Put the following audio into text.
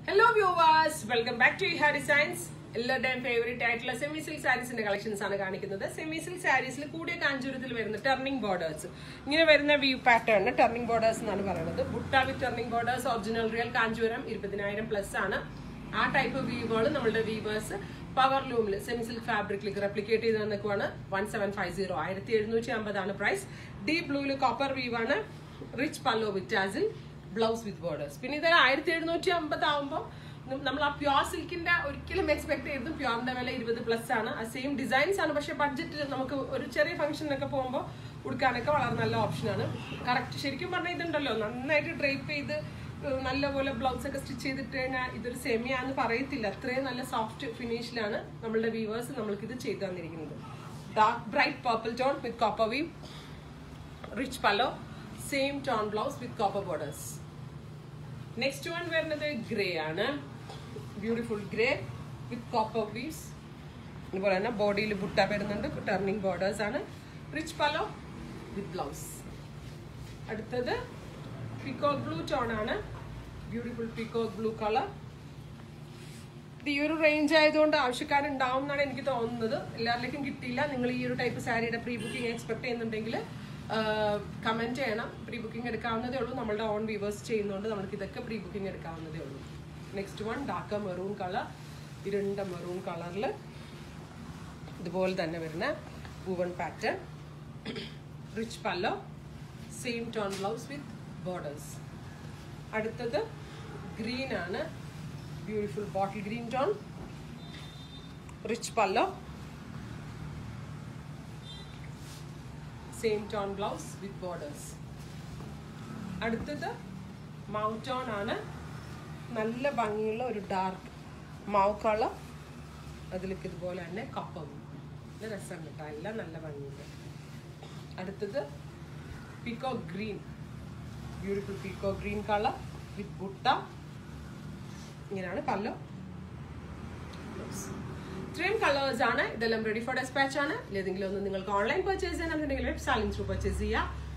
hello viewers welcome back to Iha designs എല്ലാവരുടെയും favourite ആയിട്ടുള്ള semi silk സാരീസിന്റെ കളക്ഷൻസ് ആണ് കാണിക്കുന്നത് സെമി സിൽക്ക് സാരീസിൽ കൂടിയ കാഞ്ചൂരത്തിൽ വരുന്ന ടർണിംഗ് ബോർഡേഴ്സ് ഇങ്ങനെ വരുന്ന വ്യൂ പാറ്റേൺ ടർണിംഗ് ബോർഡേഴ്സ് എന്നാണ് പറയുന്നത് butta with turning borders original real കാഞ്ചൂരം ഇരുപതിനായിരം പ്ലസ് ആണ് ആ ടൈപ്പ് വ്യൂകൾ നമ്മളുടെ വീവേഴ്സ് പവർ ലൂമിൽ സെമി സിൽക്ക് ഫാബ്രിക്കിലേക്ക് റെപ്ലിക്കേറ്റ് ചെയ്ത് നിൽക്കുവാണ് വൺ സെവൻ ഫൈവ് സീറോ ആയിരത്തി എഴുന്നൂറ്റി അമ്പതാണ് പ്രൈസ് ഡീപ് ബ്ലൂവിൽ കോപ്പർ വീവാണ് rich pallu with tassel blouse with borders പിന്നെ ഇത് ആയിരത്തി എഴുന്നൂറ്റി അമ്പത് ആകുമ്പോൾ നമ്മൾ ആ പ്യോർ സിൽക്കിന്റെ ഒരിക്കലും എക്സ്പെക്ട് ചെയ്തതും പ്യോറിന്റെ വില ഇരുപത് പ്ലസ് ആണ് ആ സെയിം ഡിസൈൻസ് ആണ് പക്ഷെ ബഡ്ജറ്റ് നമുക്ക് ഒരു ചെറിയ ഫംഗ്ഷനൊക്കെ പോകുമ്പോൾ ഉടുക്കാനൊക്കെ വളരെ നല്ല ഓപ്ഷനാണ് കറക്റ്റ് ശരിക്കും പറഞ്ഞാൽ ഇതുണ്ടല്ലോ നന്നായിട്ട് ഡ്രൈപ്പ് ചെയ്ത് ഏഹ് നല്ലപോലെ ബ്ലൗസ് ഒക്കെ സ്റ്റിച്ച് ചെയ്തിട്ട് കഴിഞ്ഞാൽ ഇതൊരു സെമിയാന്ന് പറയത്തില്ല അത്രയും നല്ല സോഫ്റ്റ് ഫിനിഷിലാണ് നമ്മളുടെ വീവേഴ്സ് നമ്മൾക്ക് ഇത് ചെയ്തു തന്നിരിക്കുന്നത് dark bright purple tone with copper weave rich pallu same tone blouse with copper borders next one വരുന്നത് ഗ്രേ ആണ് beautiful grey with copper weaves അതുപോലെ തന്നെ ബോഡിയിൽ ബുട്ട വരുന്നുണ്ട് ടർണിംഗ് ബോർഡേഴ്സ് ആണ് റിച്ച് പലോ വിത്ത് ബ്ലൗസ് അടുത്തത് പിക്കോക്ക് ബ്ലൂ ടോൺ ആണ് ബ്യൂട്ടിഫുൾ പിക്കോക്ക് ബ്ലൂ കളർ ഇത് ഈ ഒരു റേഞ്ച് ആയതുകൊണ്ട് ആവശ്യക്കാരുണ്ടാവും എന്നാണ് എനിക്ക് തോന്നുന്നത് എല്ലാവരിലേക്കും കിട്ടിയില്ല നിങ്ങൾ ഈ ഒരു ടൈപ്പ് സാരിയുടെ പ്രീ ബുക്കിംഗ് എക്സ്പെക്ട് ചെയ്യുന്നുണ്ടെങ്കിൽ കമന്റ് ചെയ്യണം പ്രീ ബുക്കിംഗ് എടുക്കാവുന്നതേ ഉള്ളൂ നമ്മളുടെ ഓൺ വ്യൂവേഴ്സ് ചെയ്യുന്നതുകൊണ്ട് നമുക്ക് ഇതൊക്കെ പ്രീ ബുക്കിംഗ് എടുക്കാവുന്നതേ ഉള്ളൂ next one dark maroon colour ഇരുണ്ട മെറൂൺ കളറിൽ ഇതുപോലെ തന്നെ വരുന്ന പൂവൺ pattern rich pallu same tone blouse with borders അടുത്തത് ഗ്രീൻ ആണ് beautiful bottle green tone rich pallu same tone blouse with borders അടുത്തത് മൗട്ടോൺ ആണ് നല്ല ഭംഗിയുള്ള ഒരു ഡാർക്ക് മാവ് കളർ അതിലേക്ക് ഇതുപോലെ തന്നെ കപ്പം നല്ല രസം കേട്ടോ എല്ലാം നല്ല ഭംഗിയുണ്ട് അടുത്തത് പീക്കോ ഗ്രീൻ ബ്യൂട്ടിഫുൾ പീക്കോ ഗ്രീൻ കളർ വിത്ത് ബുട്ട ഇങ്ങനെയാണ് പല്ലോ ഇത്രയും കളേഴ്സ് ആണ് ഇതെല്ലാം റെഡി ഫോർ ഡെസ്പാച്ച് ആണ് ഏതെങ്കിലും ഒന്ന് നിങ്ങൾക്ക് ഓൺലൈൻ പർച്ചേസ് ചെയ്യണമെന്നുണ്ടെങ്കിൽ സാലിംഗ് ത്രൂ പർച്ചേസ് ചെയ്യുക